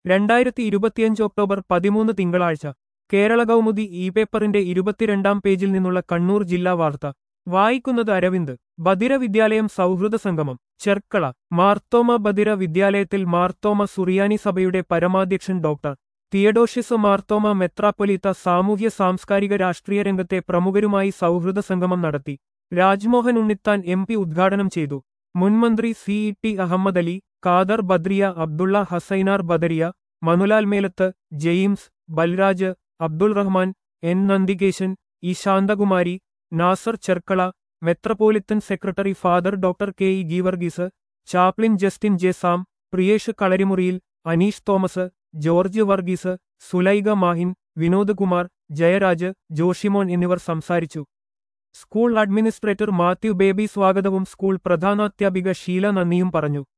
രണ്ടായിരത്തി ഇരുപത്തിയഞ്ച് ഒക്ടോബർ പതിമൂന്ന് തിങ്കളാഴ്ച കേരള കൗമുദി ഇ പേപ്പറിന്റെ ഇരുപത്തിരണ്ടാം പേജിൽ നിന്നുള്ള കണ്ണൂർ ജില്ലാ വാർത്ത വായിക്കുന്നത് അരവിന്ദ് ബദിര വിദ്യാലയം സൗഹൃദ സംഗമം ചെർക്കള മാർത്തോമ ബദിര വിദ്യാലയത്തിൽ മാർത്തോമ സുറിയാനി സഭയുടെ പരമാധ്യക്ഷൻ ഡോക്ടർ തിയഡോഷ്യസ് മാർത്തോമ മെത്രാപ്പൊലീത്ത സാമൂഹ്യ സാംസ്കാരിക രാഷ്ട്രീയ രംഗത്തെ പ്രമുഖരുമായി സൗഹൃദ സംഗമം നടത്തി രാജ്മോഹൻ ഉണ്ണിത്താൻ എം പി ഉദ്ഘാടനം ചെയ്തു മുൻമന്ത്രി C E T Ahammed Ali Khader Badriya Abdulla Hasainar Badariya Manulal Melath James Balraj Abdul Rahman N Nandikesan E Santhakumari Nasar Cherkala metropolitan secretary father doctor K E Geevarghese chaplain Justin J Sam Priyesh Kalarimuriyil Aneesh Thomas George Varghese Sulaiga Mahin Vinod Kumar Jayaraj Joshimon എന്നിവർ സംസാരിച്ചു സ്കൂൾ അഡ്മിനിസ്ട്രേറ്റർ മാത്യു ബേബി സ്വാഗതവും സ്കൂൾ പ്രധാനാധ്യാപിക ഷീല നന്ദിയും പറഞ്ഞു